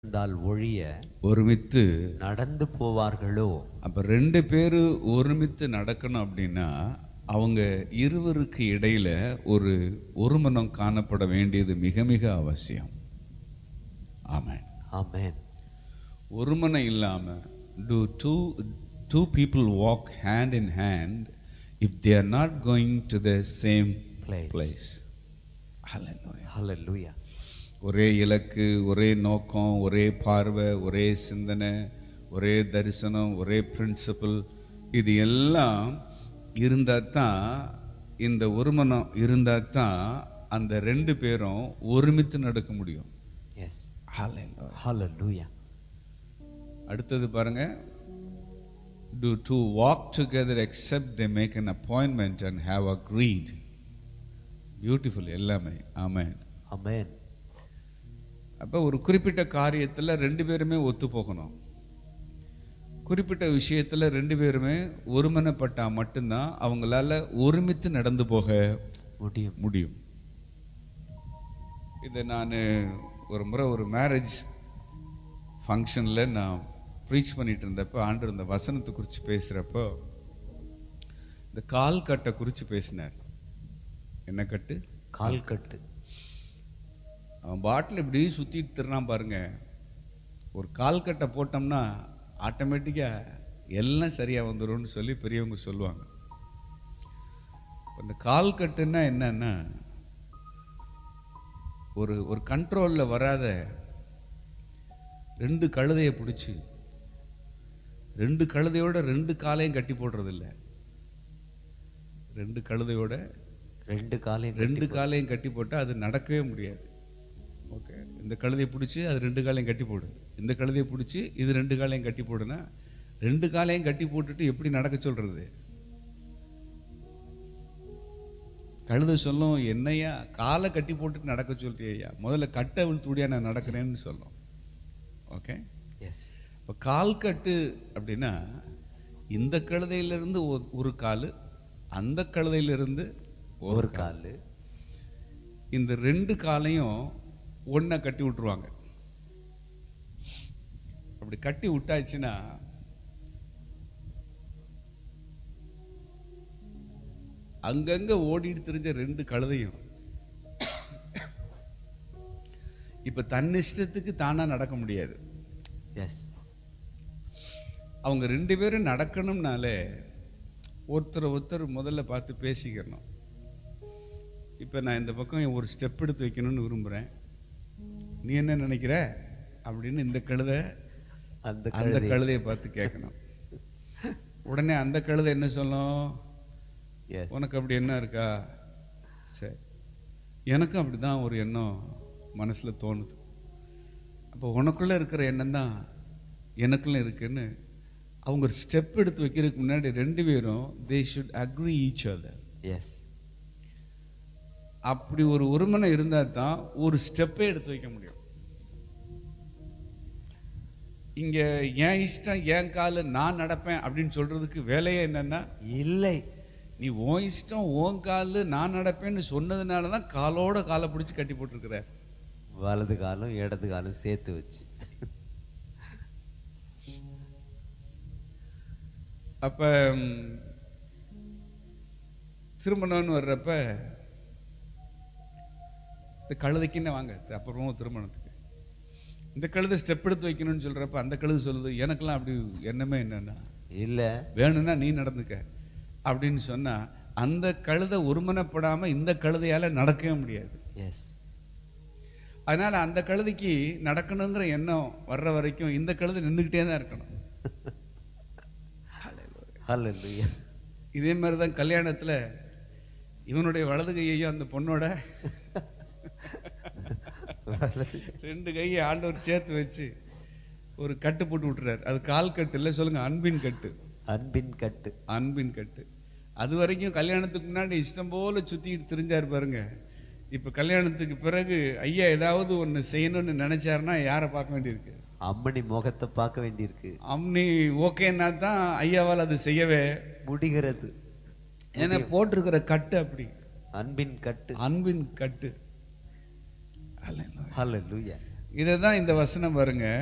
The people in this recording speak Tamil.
இருந்தால் ஒழிய ஒருமித்து நடந்து போவார்களோ அப்ப ரெண்டு பேரு ஒருமித்து நடக்கணும் அப்படின்னா அவங்க இருவருக்கு இடையில ஒரு ஒருமனம் காணப்பட வேண்டியது மிக மிக அவசியம் ஆமென் ஆமென் ஒருமனம் இல்லாம do two two people walk hand in hand if they are not going to the same Place. place Hallelujah. ஹalleluya ஒரே இலக்கு ஒரே நோக்கம் ஒரே பார்வை ஒரே சிந்தனை ஒரே தரிசனம் ஒரே பிரின்சிபல் இது எல்லாம் இருந்தால் தான் இந்த ஒருமனம் இருந்தால் தான் அந்த ரெண்டு பேரும் ஒருமித்து நடக்க முடியும் எஸ் ஹalleluya அடுத்தது பாருங்க do to walk together except they make an appointment and have agreed beautiful எல்லாமே ஆமென் ஆமென் அப்போ ஒரு குறிப்பிட்ட காரியத்தில் ரெண்டு பேருமே ஒத்து போகணும் குறிப்பிட்ட விஷயத்தில் ரெண்டு பேருமே ஒருமனப்பட்டா மட்டும்தான் அவங்களால ஒருமித்து நடந்து போக முடியும் முடியும் இதை நான் ஒரு முறை ஒரு மேரேஜ் ஃபங்க்ஷனில் நான் ப்ரீச் பண்ணிட்டு இருந்தப்போ ஆண்டு இந்த வசனத்தை குறித்து பேசுகிறப்போ இந்த கால் கட்டை குறித்து பேசினார் என்ன கட்டு கால் கட்டு அவன் பாட்டில் இப்படி சுற்றிட்டு திருறான் பாருங்க ஒரு கால் கட்டை போட்டோம்னா ஆட்டோமேட்டிக்காக எல்லாம் சரியாக வந்துரும்னு சொல்லி பெரியவங்க சொல்லுவாங்க அந்த கால் கட்டுன்னா என்னன்னா ஒரு ஒரு கண்ட்ரோலில் வராத ரெண்டு கழுதையை பிடிச்சி ரெண்டு கழுதையோட ரெண்டு காலையும் கட்டி போடுறதில்ல ரெண்டு கழுதையோட ரெண்டு காலையும் ரெண்டு காலையும் கட்டி போட்டால் அது நடக்கவே முடியாது ஓகே இந்த கழுதையை பிடிச்சி அது ரெண்டு காலையும் கட்டி போடு இந்த கழுதையை பிடிச்சி இது ரெண்டு காலையும் கட்டி போடுனா ரெண்டு காலையும் கட்டி போட்டுட்டு எப்படி நடக்க சொல்றது கழுதை சொல்லும் என்னையா காலை கட்டி போட்டுட்டு நடக்க சொல்றியா முதல்ல கட்டை விழுத்துடியா நான் நடக்கிறேன்னு சொல்லும் ஓகே எஸ் இப்போ கால் கட்டு அப்படின்னா இந்த கழுதையிலிருந்து ஒ- ஒரு கால் அந்த கழுதையிலிருந்து ஒரு கால் இந்த ரெண்டு காலையும் ஒண்ணா கட்டி விட்டுருவாங்க அப்படி கட்டி விட்டாச்சுன்னா அங்கங்க ஓடிட்டு தெரிஞ்ச ரெண்டு கழுதையும் இப்ப தன் இஷ்டத்துக்கு தானா நடக்க முடியாது எஸ் அவங்க ரெண்டு பேரும் நடக்கணும்னாலே ஒருத்தர் ஒருத்தர் முதல்ல பார்த்து பேசிக்கணும் இப்போ நான் இந்த பக்கம் ஒரு ஸ்டெப் எடுத்து வைக்கணும்னு விரும்புகிறேன் நீ என்ன நினைக்கிற அப்படின்னு இந்த கழுதை அந்த அந்த கழுதை கழுதையை பார்த்து கேட்கணும் உடனே அந்த கழுதை என்ன சொல்லும் எஸ் உனக்கு அப்படி என்ன இருக்கா சரி எனக்கும் அப்படி தான் ஒரு எண்ணம் மனசில் தோணுது அப்போ உனக்குள்ளே இருக்கிற எண்ணம் தான் எனக்குள்ளே இருக்குன்னு அவங்க ஒரு ஸ்டெப் எடுத்து வைக்கிறதுக்கு முன்னாடி ரெண்டு பேரும் they should agree each other எஸ் அப்படி ஒரு ஒருமனம் இருந்தால் தான் ஒரு ஸ்டெப்பே எடுத்து வைக்க முடியும் இங்க என் இஷ்டம் என் காலு நான் நடப்பேன் அப்படின்னு சொல்றதுக்கு வேலையே என்னன்னா இல்லை நீ உன் இஷ்டம் உன் காலு நான் நடப்பேன்னு சொன்னதுனால தான் காலோட காலை பிடிச்சி கட்டி போட்டிருக்கிற வலது காலும் இடது காலும் சேர்த்து வச்சு அப்ப ம், திருமணம்னு வர்றப்ப இந்த கழுதைக்குன்னு வாங்க அப்புறமா திருமணத்துக்கு இந்த கழுதை ஸ்டெப் எடுத்து வைக்கணும்னு சொல்றப்ப அந்த கழுதை சொல்லுது எனக்கெல்லாம் அப்படி எண்ணமே என்னன்னா இல்ல வேணும்னா நீ நடந்துக்க அப்படின்னு சொன்னா அந்த கழுதை ஒருமனப்படாம இந்த கழுதையால நடக்கவே முடியாது எஸ் அதனால அந்த கழுதைக்கு நடக்கணுங்கிற எண்ணம் வர்ற வரைக்கும் இந்த கழுதை நின்றுக்கிட்டே தான் இருக்கணும் ஹalleluya இதே மாதிரி தான் கல்யாணத்துல இவனுடைய வலது கையையும் அந்த பொண்ணோட ரெண்டு கையை ஆண்டவர் சேர்த்து வச்சு ஒரு கட்டு போட்டு விட்டுறாரு அது கால் கட்டு இல்லை சொல்லுங்க அன்பின் கட்டு அன்பின் கட்டு அன்பின் கட்டு அது வரைக்கும் கல்யாணத்துக்கு முன்னாடி இஷ்டம் போல சுத்திட்டு திரிஞ்சாரு பாருங்க இப்ப கல்யாணத்துக்கு பிறகு ஐயா ஏதாவது ஒண்ணு செய்யணும்னு நினைச்சாருன்னா யாரை பார்க்க வேண்டியிருக்கு அம்மணி முகத்தை பார்க்க வேண்டியிருக்கு அம்னி ஓகேன்னா தான் ஐயாவால் அது செய்யவே முடிகிறது ஏன்னா போட்டிருக்கிற கட்டு அப்படி அன்பின் கட்டு அன்பின் கட்டு அல்லேலூயா. ஹalleluya இதை தான் இந்த வசனம் வருங்க